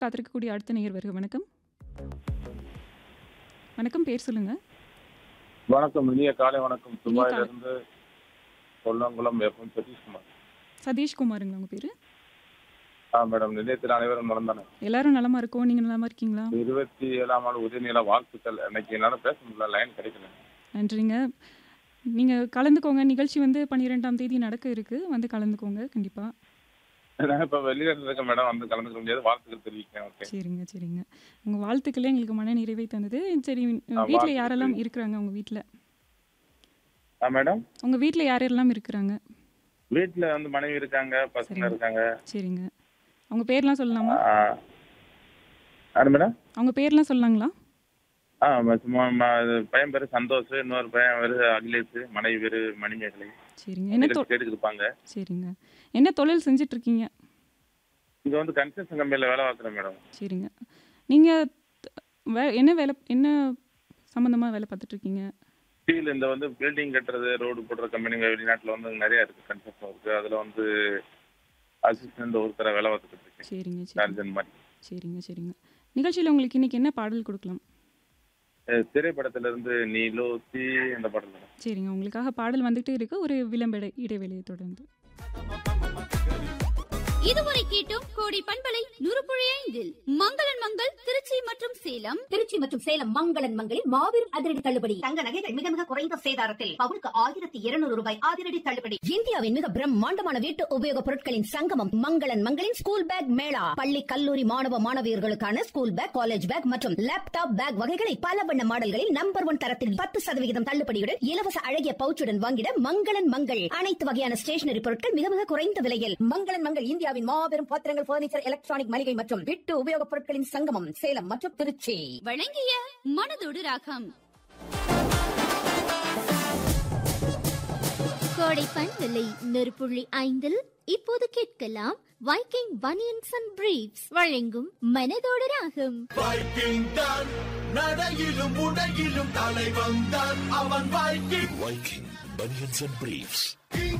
காத்திருக்கக்கூடிய அடுத்த நேயர் வருக வணக்கம் வணக்கம் பேர் சொல்லுங்க வணக்கம் இனிய காலை வணக்கம் இனிய துபாயில காலை. இருந்து கொல்லங்குளம் எஃப்எம் சதீஷ்குமார் சதீஷ்குமாருங்களா உங்க பேரு ஆ மேடம் நிலையத்தில் அனைவரும் மறந்தானே எல்லாரும் நலமா இருக்கோம் நீங்க நலமா இருக்கீங்களா இருபத்தி ஏழாம் ஆண்டு உதயநில வாழ்த்துக்கள் இன்னைக்கு என்னால பேச முடியல லைன் கிடைக்கல நன்றிங்க நீங்க கலந்துக்கோங்க நிகழ்ச்சி வந்து பன்னிரெண்டாம் தேதி நடக்க இருக்கு வந்து கலந்துக்கோங்க கண்டிப்பா நான் இப்ப வெளியில இருக்கேன் மேடம் வந்து கலந்துக்க முடியாது வாழ்த்துக்கள் தெரிவிக்கிறேன் ஓகே சரிங்க சரிங்க உங்க வாழ்த்துக்களே எங்களுக்கு மன நிறைவை தந்தது சரி ஆ, வீட்டில் வாழ்த்துக்கள். யாரெல்லாம் இருக்கிறாங்க உங்க வீட்டில் ஆ மேடம் உங்க வீட்டில் யாரெல்லாம் இருக்கிறாங்க வீட்டுல வந்து மனைவி இருக்காங்க பசங்க சரிங்க. இருக்காங்க சரிங்க அவங்க பேர்லாம் சொல்லலாமா ஆ, யாரு மேடம் அவங்க பேர்லாம் சொல்லலாங்களா ஆ ம- சும்மா ம- இது பையன் பேரு சந்தோஷ் இன்னொரு பையன் பேரு அகிலேஷ் மனைவி பேரு மணிமேகலை சரிங்க என்ன தொ கேட்டுக்கு இருப்பாங்க சரிங்க என்ன தொழில் செஞ்சுட்டு இருக்கீங்க இங்க வந்து கன்ஸ்ட்ரக்ஷன் கம்பெனில வேலை பார்க்குறேன் மேடம் சரிங்க நீங்கள் வே என்ன வேலை என்ன சம்மந்தமாக வேலை பார்த்துட்டு இருக்கீங்க ஸ்டீல் இந்த வந்து பில்டிங் கட்டுறது ரோடு போடுற கம்பெனிங்க வெளிநாட்டுல வந்து நிறைய இருக்கு கன்ஸ்ட்ரக்ஷன் ஒர்க்கு அதுல வந்து அசிஸ்டன்ட் ஒருத்தர வேலை பார்த்துட்டு இருக்கேன் சரிங்க சரி சார்ஜன் மாதிரி சரிங்க சரிங்க நிகழ்ச்சியில் உங்களுக்கு இன்னைக்கு என்ன பாடல் கொடுக்கலாம் அஹ் திரைப்படத்துல இருந்து நீலோத்தி அந்த பாடல் மேடம் சரிங்க உங்களுக்காக பாடல் வந்துகிட்டே இருக்கு ஒரு விளம்பர இடைவெளியை தொடர்ந்து இதுவரை கேட்டோம் கோடி பண்பலை நுறுப்புழை ஐந்தில் மங்களன் மங்கள் திருச்சி மற்றும் சேலம் திருச்சி மற்றும் சேலம் மங்களன் மங்களில் மாபெரும் அதிரடி தள்ளுபடி தங்க நகைகள் மிக மிக குறைந்த சேதாரத்தில் பவுனுக்கு ஆயிரத்தி இருநூறு ரூபாய் அதிரடி தள்ளுபடி இந்தியாவின் மிக பிரம்மாண்டமான வீட்டு உபயோகப் பொருட்களின் சங்கமம் மங்களன் மங்களின் ஸ்கூல் பேக் மேளா பள்ளி கல்லூரி மாணவ மாணவியர்களுக்கான ஸ்கூல் பேக் காலேஜ் பேக் மற்றும் லேப்டாப் பேக் வகைகளை பல வண்ண மாடல்களில் நம்பர் ஒன் தரத்தில் பத்து சதவிகிதம் தள்ளுபடியுடன் இலவச அழகிய பவுச்சுடன் வாங்கிட மங்களன் மங்கள் அனைத்து வகையான ஸ்டேஷனரி பொருட்கள் மிக மிக குறைந்த விலையில் மங்களன் மங்கள் இந்தியாவின் மாபெரும் பாத்திரங்கள் பர்னிச்சர் எலக்ட்ரானிக் மளிகை மற்றும் வீட்டு உபயோகப் பொருட்களின் சங்கமம் சேலம் மற்றும் திருச்சி வழங்கிய மனதோடு ராகம் கோடை பண்பலை நெருப்புள்ளி ஐந்தில் இப்போது கேட்கலாம் வைக்கிங் பனியன்ஸ் அண்ட் பிரீப்ஸ் வழங்கும் மனதோடு ராகம் வைக்கிங் தான் நடையிலும் உடையிலும் தலைவன் தான் அவன் Viking Viking banians and briefs